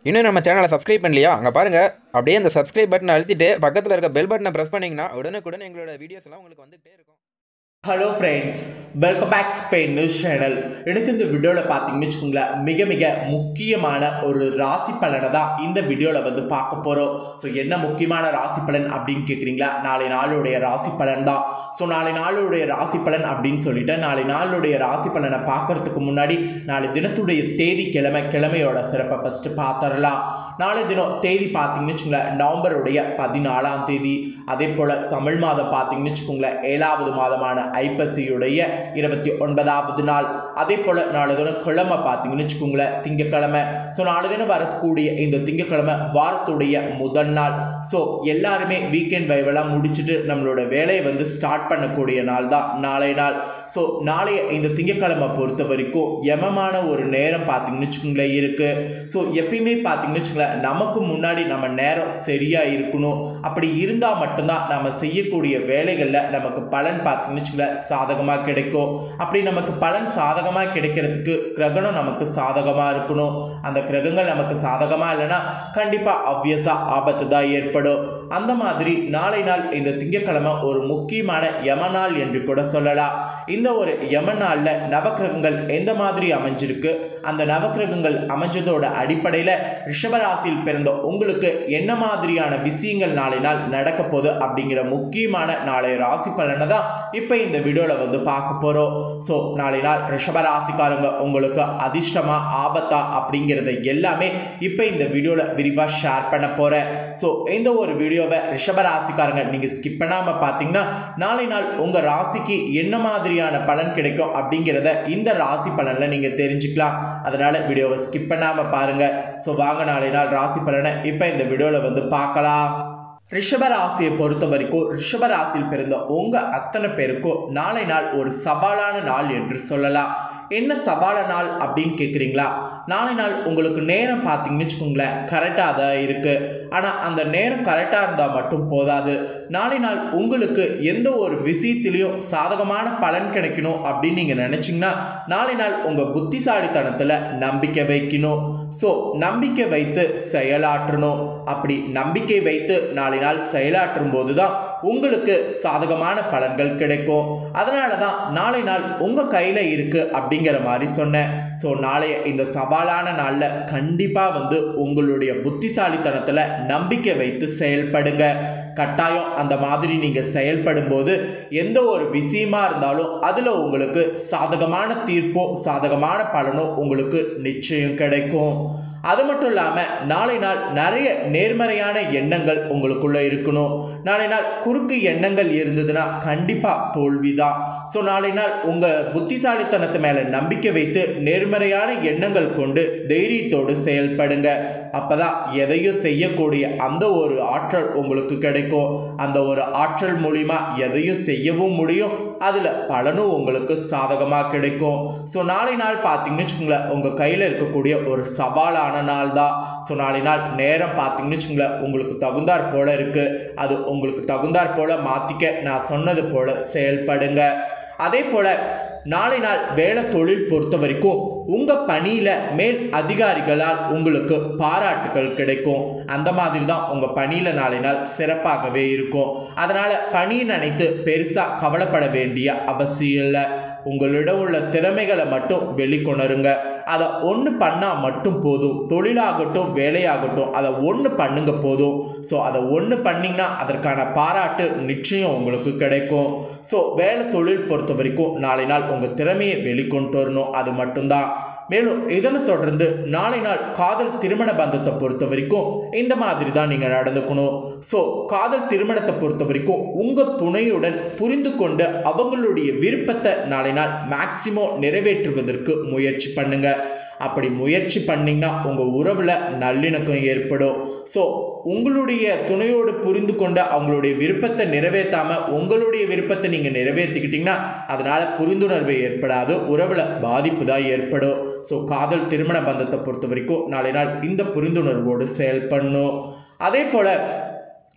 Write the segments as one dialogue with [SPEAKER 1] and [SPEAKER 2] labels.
[SPEAKER 1] இன்னும் நம்ம சேனலை சப்ஸ்கிரைப் பண்ணலையா அங்கே பாருங்கள் அப்படியே அந்த சப்ஸ்கிரைப் பட்டனை அழுத்திட்டு பக்கத்தில் இருக்க பெல் பட்டனை ப்ரெஸ் பண்ணிங்கன்னா உடனுக்குடன் எங்களோட வீடியோஸ் எல்லாம் உங்களுக்கு வந்துகிட்டே இருக்கும்
[SPEAKER 2] hello friends welcome back Spain news channel எனக்கு இந்த வீடியோவில் பார்த்தீங்கன்னு வச்சுக்கோங்களேன் மிக மிக முக்கியமான ஒரு ராசி பலனை தான் இந்த வீடியோவில் வந்து பார்க்க போகிறோம் ஸோ என்ன முக்கியமான ராசி பலன் அப்படின்னு கேட்குறீங்களா நாளை நாளுடைய ராசி பலன் தான் ஸோ நாளை நாளுடைய ராசி பலன் அப்படின்னு சொல்லிட்டு நாளை நாளுடைய ராசி பலனை பார்க்கறதுக்கு முன்னாடி நாளை தினத்துடைய தேதி கிழமை கிழமையோட சிறப்பை ஃபஸ்ட்டு பார்த்துடலாம் நாளை தினம் தேதி பார்த்தீங்கன்னு வச்சுக்கோங்களேன் நவம்பருடைய பதினாலாம் தேதி அதே போல் தமிழ் மாதம் பார்த்தீங்கன்னு வச்சுக்கோங்களேன் ஏழாவது மாதமான ஐப்பசியுடைய இருபத்தி ஒன்பதாவது நாள் அதே போல் நாளை தினம் கிழமை பார்த்தீங்கன்னு வச்சுக்கோங்களேன் திங்கக்கிழமை ஸோ நாளை தினம் வரக்கூடிய இந்த திங்கக்கிழமை வாரத்துடைய முதல் நாள் ஸோ எல்லாருமே வீக்கெண்ட் வைவெல்லாம் முடிச்சுட்டு நம்மளோட வேலையை வந்து ஸ்டார்ட் பண்ணக்கூடிய நாள் தான் நாளை நாள் ஸோ நாளைய இந்த திங்கக்கிழமை பொறுத்த வரைக்கும் யமமான ஒரு நேரம் பார்த்தீங்கன்னு வச்சுக்கோங்களேன் இருக்குது ஸோ எப்பயுமே பார்த்தீங்கன்னு வச்சுக்கோங்களேன் நமக்கு முன்னாடி நம்ம நேரம் சரியாக இருக்கணும் அப்படி இருந்தால் மட்டும்தான் நம்ம செய்யக்கூடிய வேலைகளில் நமக்கு பலன் பார்த்தீங்கன்னு வச்சுக்கோங்களேன் சாதகமாக கிடைக்கும் அப்படி நமக்கு பலன் சாதகமாக கிடைக்கிறதுக்கு கிரகணம் நமக்கு சாதகமாக இருக்கணும் அந்த கிரகங்கள் நமக்கு சாதகமாக இல்லைன்னா கண்டிப்பாக ஆப்வியஸாக ஆபத்து தான் ஏற்படும் அந்த மாதிரி நாளை நாள் இந்த திங்கட்கிழமை ஒரு முக்கியமான யம நாள் என்று கூட சொல்லலாம் இந்த ஒரு யம நாளில் நவக்கிரகங்கள் எந்த மாதிரி அமைஞ்சிருக்கு அந்த நவக்கிரகங்கள் அமைஞ்சதோட அடிப்படையில் ரிஷபராசியில் பிறந்த உங்களுக்கு என்ன மாதிரியான விஷயங்கள் நாளை நாள் நடக்க போகுது அப்படிங்கிற முக்கியமான நாளைய ராசி பலனை தான் இப்போ இந்த வீடியோவில் வந்து பார்க்க போகிறோம் ஸோ நாளை நாள் ரிஷபராசிக்காரங்க உங்களுக்கு அதிர்ஷ்டமா ஆபத்தா அப்படிங்கிறத எல்லாமே இப்போ இந்த வீடியோவில் விரிவாக ஷேர் பண்ண போகிறேன் ஸோ இந்த ஒரு வீடியோவை ரிஷபராசிக்காரங்க நீங்கள் ஸ்கிப் பண்ணாமல் பார்த்தீங்கன்னா நாளை நாள் உங்கள் ராசிக்கு என்ன மாதிரியான பலன் கிடைக்கும் அப்படிங்கிறத இந்த ராசி பலனில் நீங்கள் தெரிஞ்சுக்கலாம் அதனால் வீடியோவை ஸ்கிப் பண்ணாமல் பாருங்கள் ஸோ வாங்க நாளை நாள் ராசி பலனை இப்போ இந்த வீடியோவில் வந்து பார்க்கலாம் ரிஷப ராசியை பொறுத்த வரைக்கும் ரிஷப ராசியில் பிறந்த உங்க அத்தனை பேருக்கும் நாளை நாள் ஒரு சவாலான நாள் என்று சொல்லலாம் என்ன சவால நாள் அப்படின்னு கேட்குறீங்களா நாளை நாள் உங்களுக்கு நேரம் பார்த்தீங்கன்னு வச்சுக்கோங்களேன் கரெக்டாக தான் இருக்குது ஆனால் அந்த நேரம் கரெக்டாக இருந்தால் மட்டும் போதாது நாளை நாள் உங்களுக்கு எந்த ஒரு விஷயத்திலையும் சாதகமான பலன் கிடைக்கணும் அப்படின்னு நீங்கள் நினச்சிங்கன்னா நாளை நாள் உங்கள் புத்திசாலித்தனத்தில் நம்பிக்கை வைக்கணும் ஸோ நம்பிக்கை வைத்து செயலாற்றணும் அப்படி நம்பிக்கை வைத்து நாளை நாள் செயலாற்றும் போது தான் உங்களுக்கு சாதகமான பலன்கள் கிடைக்கும் அதனால தான் நாளை நாள் உங்கள் கையில் இருக்குது அப்படிங்கிற மாதிரி சொன்னேன் ஸோ நாளைய இந்த சவாலான நாளில் கண்டிப்பாக வந்து உங்களுடைய புத்திசாலித்தனத்தில் நம்பிக்கை வைத்து செயல்படுங்க கட்டாயம் அந்த மாதிரி நீங்கள் செயல்படும் போது எந்த ஒரு விஷயமா இருந்தாலும் அதில் உங்களுக்கு சாதகமான தீர்ப்போ சாதகமான பலனோ உங்களுக்கு நிச்சயம் கிடைக்கும் அது மட்டும் இல்லாமல் நாளை நாள் நிறைய நேர்மறையான எண்ணங்கள் உங்களுக்குள்ளே இருக்கணும் நாளை நாள் குறுக்கு எண்ணங்கள் இருந்ததுன்னா கண்டிப்பாக தோல்வி தான் ஸோ நாளை நாள் உங்கள் புத்திசாலித்தனத்து மேலே நம்பிக்கை வைத்து நேர்மறையான எண்ணங்கள் கொண்டு தைரியத்தோடு செயல்படுங்க அப்போ தான் எதையும் செய்யக்கூடிய அந்த ஒரு ஆற்றல் உங்களுக்கு கிடைக்கும் அந்த ஒரு ஆற்றல் மூலிமா எதையும் செய்யவும் முடியும் அதில் பலனும் உங்களுக்கு சாதகமாக கிடைக்கும் ஸோ நாளை நாள் பார்த்தீங்கன்னு வச்சுக்கோங்களேன் உங்கள் கையில் இருக்கக்கூடிய ஒரு சவாலான நாள் தான் ஸோ நாளை நாள் நேரம் பார்த்தீங்கன்னு வச்சுக்கோங்களேன் உங்களுக்கு தகுந்தாற் போல் இருக்குது அது உங்களுக்கு தகுந்தாற் போல் மாற்றிக்க நான் சொன்னது போல் செயல்படுங்க அதே போல் நாளை நாள் வேலை தொழில் பொறுத்த வரைக்கும் உங்கள் பணியில் மேல் அதிகாரிகளால் உங்களுக்கு பாராட்டுகள் கிடைக்கும் அந்த மாதிரி தான் உங்கள் பணியில் நாளை நாள் சிறப்பாகவே இருக்கும் அதனால் பணியை நினைத்து பெருசாக கவலைப்பட வேண்டிய அவசியம் இல்லை உங்களிடம் உள்ள திறமைகளை மட்டும் வெளிக்கொணருங்க அதை ஒன்று பண்ணால் மட்டும் போதும் தொழிலாகட்டும் வேலையாகட்டும் அதை ஒன்று பண்ணுங்க போதும் ஸோ அதை ஒன்று பண்ணிங்கன்னா அதற்கான பாராட்டு நிச்சயம் உங்களுக்கு கிடைக்கும் ஸோ வேலை தொழில் பொறுத்த வரைக்கும் நாளை நாள் உங்கள் திறமையை வெளிக்கொண்டு வரணும் அது மட்டும்தான் மேலும் இதனை தொடர்ந்து நாளை நாள் காதல் திருமண பந்தத்தை பொறுத்த வரைக்கும் இந்த மாதிரி தான் நீங்கள் நடந்துக்கணும் ஸோ காதல் திருமணத்தை பொறுத்த வரைக்கும் உங்கள் துணையுடன் புரிந்து கொண்டு அவங்களுடைய விருப்பத்தை நாளை நாள் மேக்சிமம் நிறைவேற்றுவதற்கு முயற்சி பண்ணுங்க அப்படி முயற்சி பண்ணிங்கன்னா உங்கள் உறவில் நல்லிணக்கம் ஏற்படும் ஸோ உங்களுடைய துணையோடு புரிந்து கொண்டு அவங்களுடைய விருப்பத்தை நிறைவேற்றாமல் உங்களுடைய விருப்பத்தை நீங்கள் நிறைவேற்றிக்கிட்டிங்கன்னா அதனால் புரிந்துணர்வு ஏற்படாது உறவில் பாதிப்பு தான் ஏற்படும் ஸோ காதல் திருமண பந்தத்தை பொறுத்த வரைக்கும் நாளை நாள் இந்த புரிந்துணர்வோடு செயல்படணும் அதே போல்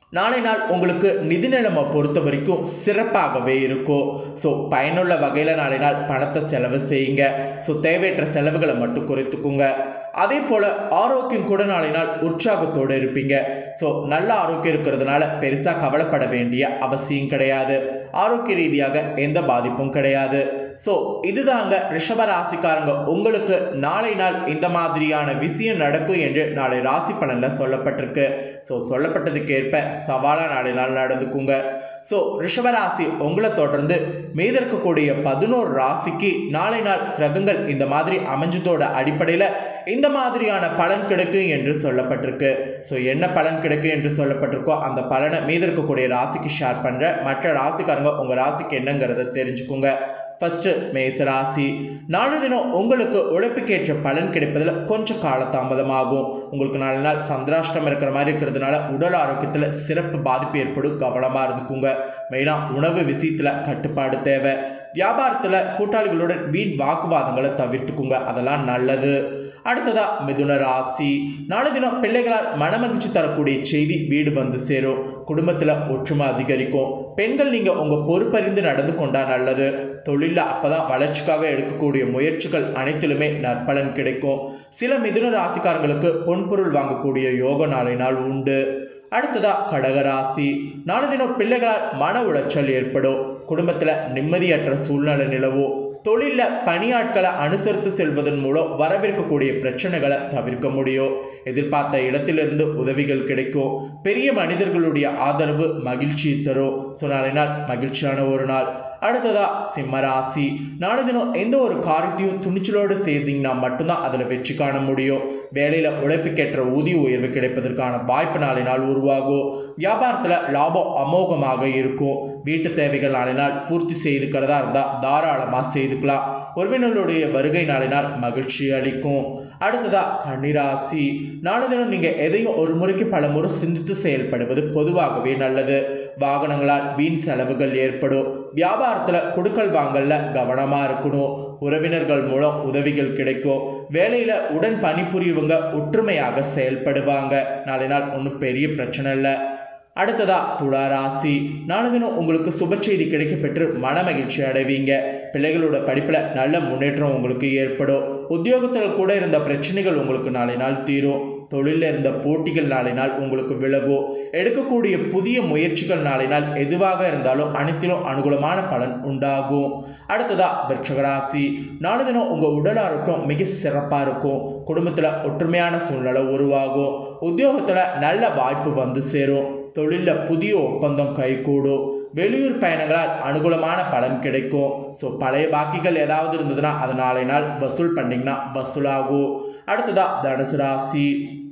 [SPEAKER 2] நாளை நாள் உங்களுக்கு நிதி நிலைமை பொறுத்த வரைக்கும் சிறப்பாகவே இருக்கும் ஸோ பயனுள்ள வகையில் நாளை நாள் பணத்தை செலவு செய்யுங்க ஸோ தேவையற்ற செலவுகளை மட்டும் குறைத்துக்குங்க அதே போல் ஆரோக்கியம் கூட நாளை நாள் உற்சாகத்தோடு இருப்பீங்க ஸோ நல்ல ஆரோக்கியம் இருக்கிறதுனால பெருசாக கவலைப்பட வேண்டிய அவசியம் கிடையாது ஆரோக்கிய ரீதியாக எந்த பாதிப்பும் கிடையாது ஸோ இதுதாங்க ரிஷப ராசிக்காரங்க உங்களுக்கு நாளை நாள் இந்த மாதிரியான விஷயம் நடக்கும் என்று நாளை ராசி பலனில் சொல்லப்பட்டிருக்கு ஸோ சொல்லப்பட்டதுக்கு ஏற்ப சவாலாக நாளை நாள் நடந்துக்குங்க ஸோ ரிஷபராசி உங்களை தொடர்ந்து மீத இருக்கக்கூடிய பதினோரு ராசிக்கு நாளை நாள் கிரகங்கள் இந்த மாதிரி அமைஞ்சதோட அடிப்படையில் இந்த மாதிரியான பலன் கிடைக்கும் என்று சொல்லப்பட்டிருக்கு ஸோ என்ன பலன் கிடைக்கும் என்று சொல்லப்பட்டிருக்கோ அந்த பலனை மீத இருக்கக்கூடிய ராசிக்கு ஷேர் பண்ணுற மற்ற ராசிக்காரங்க உங்கள் ராசிக்கு என்னங்கிறத தெரிஞ்சுக்குங்க ஃபஸ்ட்டு மேச ராசி நாலு தினம் உங்களுக்கு உழைப்புக்கேற்ற பலன் கிடைப்பதில் கொஞ்சம் காலதாமதமாகும் உங்களுக்கு நாலு நாள் சந்திராஷ்டம் இருக்கிற மாதிரி இருக்கிறதுனால உடல் ஆரோக்கியத்தில் சிறப்பு பாதிப்பு ஏற்படும் கவனமாக இருந்துக்குங்க மெயினாக உணவு விஷயத்தில் கட்டுப்பாடு தேவை வியாபாரத்தில் கூட்டாளிகளுடன் வீண் வாக்குவாதங்களை தவிர்த்துக்குங்க அதெல்லாம் நல்லது அடுத்ததா மிதுன ராசி நாளை தினம் பிள்ளைகளால் மனமகிழ்ச்சி தரக்கூடிய செய்தி வீடு வந்து சேரும் குடும்பத்தில் ஒற்றுமை அதிகரிக்கும் பெண்கள் நீங்கள் உங்கள் பொறுப்பறிந்து நடந்து கொண்டா நல்லது தொழிலில் அப்போ தான் வளர்ச்சிக்காக எடுக்கக்கூடிய முயற்சிகள் அனைத்திலுமே நற்பலன் கிடைக்கும் சில மிதுன ராசிக்காரங்களுக்கு பொன்பொருள் வாங்கக்கூடிய யோக நாளை நாள் உண்டு அடுத்ததா கடகராசி நாளை தினம் பிள்ளைகளால் மன உளைச்சல் ஏற்படும் குடும்பத்தில் நிம்மதியற்ற சூழ்நிலை நிலவும் தொழிலில் பணியாட்களை அனுசரித்து செல்வதன் மூலம் வரவிருக்கக்கூடிய பிரச்சனைகளை தவிர்க்க முடியும் எதிர்பார்த்த இடத்திலிருந்து உதவிகள் கிடைக்கும் பெரிய மனிதர்களுடைய ஆதரவு மகிழ்ச்சி தரும் ஸோ நாளை நாள் மகிழ்ச்சியான ஒரு நாள் அடுத்ததா சிம்மராசி நாளை தினம் எந்த ஒரு காரியத்தையும் துணிச்சலோடு செய்தீங்கன்னா மட்டும்தான் அதில் வெற்றி காண முடியும் வேலையில் உழைப்புக்கேற்ற ஊதிய உயர்வு கிடைப்பதற்கான வாய்ப்பு நாளை நாள் உருவாகும் வியாபாரத்தில் லாபம் அமோகமாக இருக்கும் வீட்டு தேவைகள் நாளை நாள் பூர்த்தி செய்துக்கிறதா இருந்தால் தாராளமாக செய்துக்கலாம் உறவினர்களுடைய வருகை நாளை நாள் மகிழ்ச்சி அளிக்கும் அடுத்ததா கன்னிராசி நாளை தினம் நீங்கள் எதையும் ஒரு முறைக்கு பல முறை சிந்தித்து செயல்படுவது பொதுவாகவே நல்லது வாகனங்களால் வீண் செலவுகள் ஏற்படும் வியாபாரத்தில் கொடுக்கல் வாங்கல்ல கவனமாக இருக்கணும் உறவினர்கள் மூலம் உதவிகள் கிடைக்கும் வேலையில் உடன் பணிபுரியவங்க ஒற்றுமையாக செயல்படுவாங்க நாளை நாள் ஒன்றும் பெரிய பிரச்சனை இல்லை அடுத்ததா துலா ராசி நாளை தினம் உங்களுக்கு சுப செய்தி கிடைக்க பெற்று மன மகிழ்ச்சி அடைவீங்க பிள்ளைகளோட படிப்பில் நல்ல முன்னேற்றம் உங்களுக்கு ஏற்படும் உத்தியோகத்தில் கூட இருந்த பிரச்சனைகள் உங்களுக்கு நாளை நாள் தீரும் தொழிலில் இருந்த போட்டிகள் நாளை நாள் உங்களுக்கு விலகும் எடுக்கக்கூடிய புதிய முயற்சிகள் நாளை நாள் எதுவாக இருந்தாலும் அனைத்திலும் அனுகூலமான பலன் உண்டாகும் அடுத்ததா விருட்சகராசி நாளை தினம் உங்கள் உடல் ஆரோக்கியம் மிக சிறப்பாக இருக்கும் குடும்பத்தில் ஒற்றுமையான சூழ்நிலை உருவாகும் உத்தியோகத்தில் நல்ல வாய்ப்பு வந்து சேரும் தொழிலில் புதிய ஒப்பந்தம் கைகூடும் வெளியூர் பயணங்களால் அனுகூலமான பலன் கிடைக்கும் ஸோ பழைய பாக்கிகள் ஏதாவது இருந்ததுன்னா அது நாளை நாள் வசூல் பண்ணிங்கன்னா வசூலாகும் அடுத்ததா தனுசு ராசி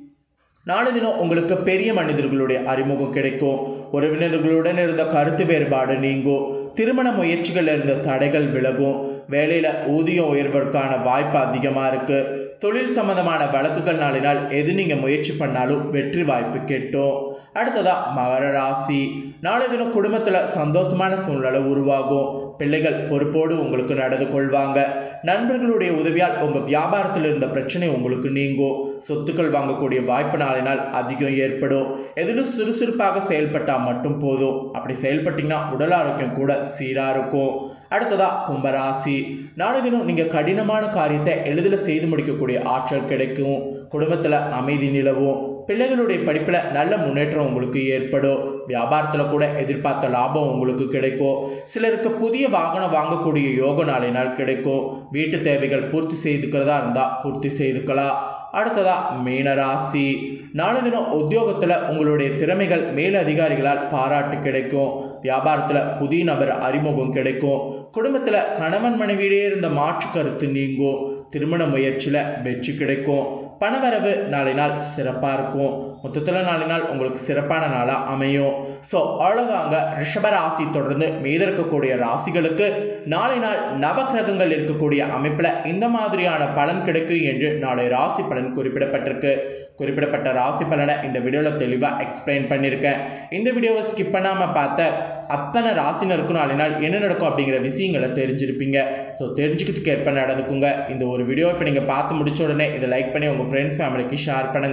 [SPEAKER 2] நாளை தினம் உங்களுக்கு பெரிய மனிதர்களுடைய அறிமுகம் கிடைக்கும் உறவினர்களுடன் இருந்த கருத்து வேறுபாடு நீங்கும் திருமண முயற்சிகள் இருந்த தடைகள் விலகும் வேலையில் ஊதியம் உயர்வதற்கான வாய்ப்பு அதிகமாக இருக்குது தொழில் சம்பந்தமான வழக்குகள் நாளினால் எது நீங்கள் முயற்சி பண்ணாலும் வெற்றி வாய்ப்பு கெட்டும் அடுத்ததா மகர ராசி நாளை தினம் குடும்பத்தில் சந்தோஷமான சூழ்நிலை உருவாகும் பிள்ளைகள் பொறுப்போடு உங்களுக்கு நடந்து கொள்வாங்க நண்பர்களுடைய உதவியால் உங்கள் வியாபாரத்தில் இருந்த பிரச்சனை உங்களுக்கு நீங்கும் சொத்துக்கள் வாங்கக்கூடிய வாய்ப்பு நாளினால் அதிகம் ஏற்படும் எதிலும் சுறுசுறுப்பாக செயல்பட்டால் மட்டும் போதும் அப்படி செயல்பட்டீங்கன்னா உடல் ஆரோக்கியம் கூட சீராக இருக்கும் அடுத்ததா கும்பராசி நாளை தினம் நீங்கள் கடினமான காரியத்தை எளிதில் செய்து முடிக்கக்கூடிய ஆற்றல் கிடைக்கும் குடும்பத்தில் அமைதி நிலவும் பிள்ளைகளுடைய படிப்பில் நல்ல முன்னேற்றம் உங்களுக்கு ஏற்படும் வியாபாரத்தில் கூட எதிர்பார்த்த லாபம் உங்களுக்கு கிடைக்கும் சிலருக்கு புதிய வாகனம் வாங்கக்கூடிய யோக நாளை நாள் கிடைக்கும் வீட்டு தேவைகள் பூர்த்தி செய்துக்கிறதா இருந்தால் பூர்த்தி செய்துக்கலாம் அடுத்ததா மீனராசி நாளை தினம் உத்தியோகத்தில் உங்களுடைய திறமைகள் மேல் அதிகாரிகளால் பாராட்டு கிடைக்கும் வியாபாரத்தில் புதிய நபர் அறிமுகம் கிடைக்கும் குடும்பத்தில் கணவன் மனைவியிடையே இருந்த மாற்று கருத்து நீங்கும் திருமண முயற்சியில் வெற்றி கிடைக்கும் பணவரவு நாளை நாள் சிறப்பாக இருக்கும் மொத்தத்தில் நாளை நாள் உங்களுக்கு சிறப்பான நாளாக அமையும் ஸோ அவ்வளோதாங்க ரிஷப ராசி தொடர்ந்து மீத இருக்கக்கூடிய ராசிகளுக்கு நாளை நாள் நவக்கிரகங்கள் இருக்கக்கூடிய அமைப்பில் இந்த மாதிரியான பலன் கிடைக்கும் என்று நாளை ராசி பலன் குறிப்பிடப்பட்டிருக்கு குறிப்பிடப்பட்ட ராசி பலனை இந்த வீடியோவில் தெளிவாக எக்ஸ்பிளைன் பண்ணியிருக்கேன் இந்த வீடியோவை ஸ்கிப் பண்ணாமல் பார்த்த அத்தனை ராசினருக்கும் நாளை நாள் என்ன நடக்கும் அப்படிங்கிற விஷயங்களை தெரிஞ்சிருப்பீங்க ஸோ தெரிஞ்சுக்கிறதுக்கு ஏற்ப நடந்துக்குங்க இந்த ஒரு வீடியோ இப்போ நீங்கள் பார்த்து முடிச்ச உடனே இதை லைக் பண்ணி உங்கள் ஃப்ரெண்ட்ஸ் ஃபேமிலிக்கு ஷேர் பண்ணுங்கள்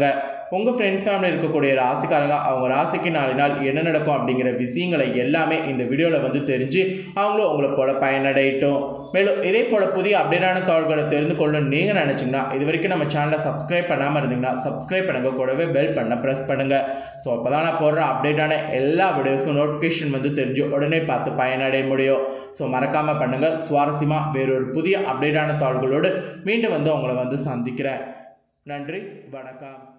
[SPEAKER 2] உங்கள் ஃப்ரெண்ட்ஸ் ஃபேமிலி இருக்கக்கூடிய ராசிக்காரங்க அவங்க ராசிக்கு நாலு நாள் என்ன நடக்கும் அப்படிங்கிற விஷயங்களை எல்லாமே இந்த வீடியோவில் வந்து தெரிஞ்சு அவங்களும் உங்களை போல பயனடையட்டும் மேலும் இதே போல் புதிய அப்டேட்டான தகவல்களை தெரிந்து கொள்ளணும் நீங்கள் நினச்சிங்கன்னா இது வரைக்கும் நம்ம சேனலை சப்ஸ்கிரைப் பண்ணாமல் இருந்தீங்கன்னா சப்ஸ்கிரைப் பண்ணுங்கள் கூடவே பெல் பண்ண ப்ரெஸ் பண்ணுங்கள் ஸோ அப்போ தான் நான் போடுற அப்டேட்டான எல்லா வீடியோஸும் நோட்டிஃபிகேஷன் வந்து தெரிஞ்சு உடனே பார்த்து பயனடைய முடியும் ஸோ மறக்காமல் பண்ணுங்கள் சுவாரஸ்யமாக வேறொரு புதிய அப்டேட்டான தகவல்களோடு மீண்டும் வந்து உங்களை வந்து சந்திக்கிறேன் நன்றி வணக்கம்